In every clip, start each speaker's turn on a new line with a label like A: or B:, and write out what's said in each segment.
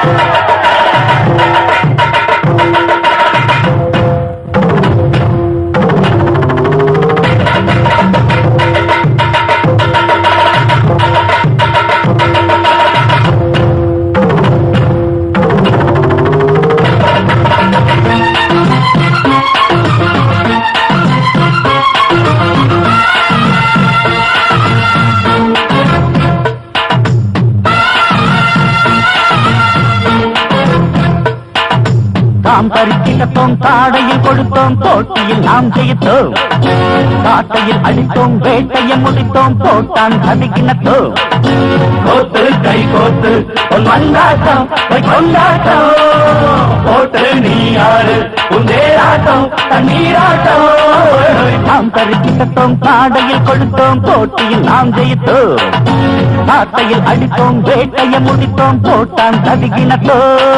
A: தாம் பறிக்கிட்டோம் தாடையில் கொடுத்தோம் போட்டியில் நாம் ஜெயித்தோம் காட்டையில் அடித்தோம் வேட்டையை முடித்தோம் போட்டான் கதிக்கினத்தோம்
B: கோத்து கை கோத்து உன் மல்லாட்டம் போய் கொண்டாட்டம் போட்டு நீ யாரு உன் தேராட்டம் தண்ணீராட்டம்
A: நாம் பறிக்கிட்டோம் தாடையில் கொடுத்தோம் போட்டியில் நாம் ஜெயித்தோம் காட்டையில் அடித்தோம் வேட்டையை முடித்தோம் போட்டான் கதிக்கினத்தோம்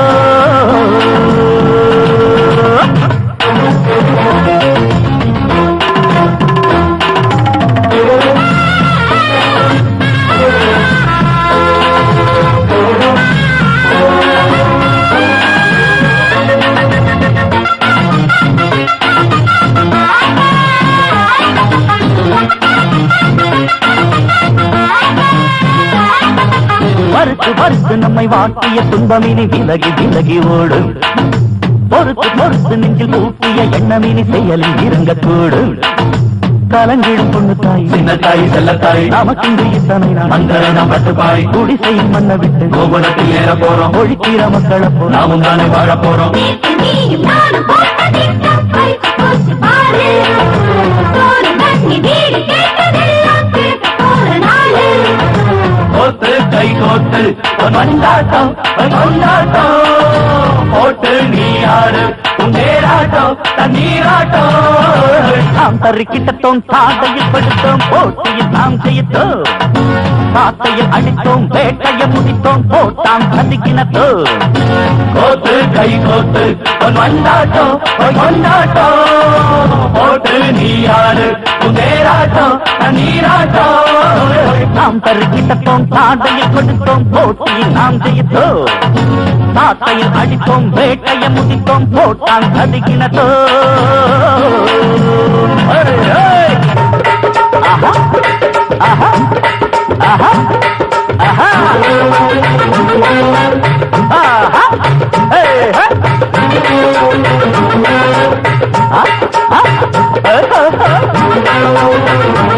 A: மறுத்து மறுத்து நம்மை வாட்டிய துன்பமினி விலகி விலகி ஓடும் பொறுத்து பொறுத்து நெஞ்சில் பூட்டிய எண்ணமினி செயலில் இறங்கக்கூடும் கலங்கிடும் பொண்ணு தாய்
B: சின்ன தாய் செல்ல தாய்
A: நமக்கின்று இத்தனை நாள்
B: மந்தரணம் பட்டுப்பாய்
A: குடிசையில் மண்ண விட்டு
B: கோபுரத்தில் ஏற போறோம்
A: ஒழிக்கிற மக்களை போல
B: நாமும் தானே வாழ போறோம்
C: நீயும் நானும் போட்ட திட்டம் பறித்து போச்சு பாரு ஒரு தண்ணி வீடு கேட்டதெல்லாம் கேட்க போற நாளு
B: கோத்து கை கோத்து உன் மண்டாட்டம் உன் கொண்டாட்டம் போட்டு நீ யாரு உன் தேராட்டம் தண்ணீராட்டம்
A: நாம் தருக்கிட்டோம் தாட்டையில் படுத்தோம் போட்டியில் நாம் ஜெயித்தோம் காத்தையில் அடித்தோம் வேட்டையை முடித்தோம் போட்டாம் கதிக்கினத்தோம்
B: கோத்து கை கோத்து உன் மண்டாட்டம் உன் கொண்டாட்டம் போட்டு நீ யாரு உன் தேராட்டம் தண்ணீராட்டம்
A: நாம் தருக்கிட்டோம் தாடையில் கொடுத்தோம் போட்டியில் நாம் ஜெயித்தோம் தாத்தையில் அடித்தோம் வேட்டையை முடித்தோம் போட்டான் கதிக்கினத்தோ ஆஹா ஆஹா ஆஹா ஆஹா ஆஹா ஏய், ஹே. ஆ, ஆ, ஆ, ஆ.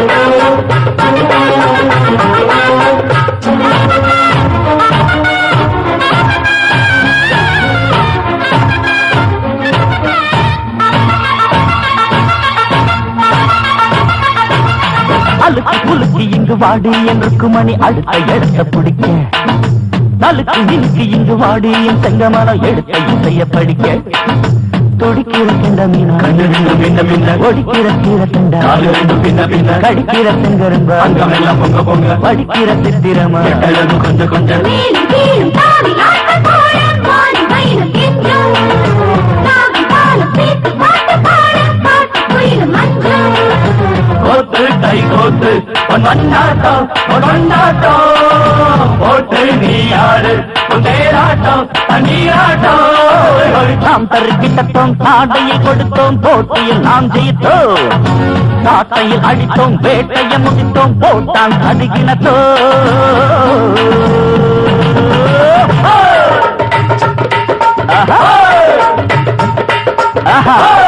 A: அழுக்கு குலுக்கு இங்கு வாடி என்று மணி அடுத்த இடத்த பிடிக்க நலுக்கு இங்கு இங்கு வாடி என் செங்கமலம் எடுத்த இசைய படிக்க துடிக்கிற கிண்ட மீனா
B: கண்ணு ரெண்டு பின்ன பின்ன
A: ஒடிக்கிற கீர தண்டா
B: காலு ரெண்டு பின்ன பின்ன
A: கடிக்கிற செங்கரும்பா
B: அங்கம் எல்லாம் பொங்க பொங்க
A: படிக்கிற சித்திரமா
B: எட்டழகு கொஞ்சம் கொஞ்சம்
C: மேலும் கீழும் தாவி ஆட்ட போட மாறி மயிலும் கெஞ்சும் தாவி காலம் சேர்த்து பாட்டு பாட பாட்டு குயிலும் மஞ்சள்
B: கோத்து கை கோத்து உன் மண்ணாட்டம் உன் மண்ணாட்டம் போட்டு நீ யாரு உன் தேராட்டம் தண்ணீராட்டம்
A: நாம் தருக்கிட்டோம் தாடையில் கொடுத்தோம் போட்டியில் நாம் ஜெயித்தோம் காட்டையில் அடித்தோம் வேட்டையை முடித்தோம் போட்டான் கடுகினத்தோ ஆஹா ஆஹா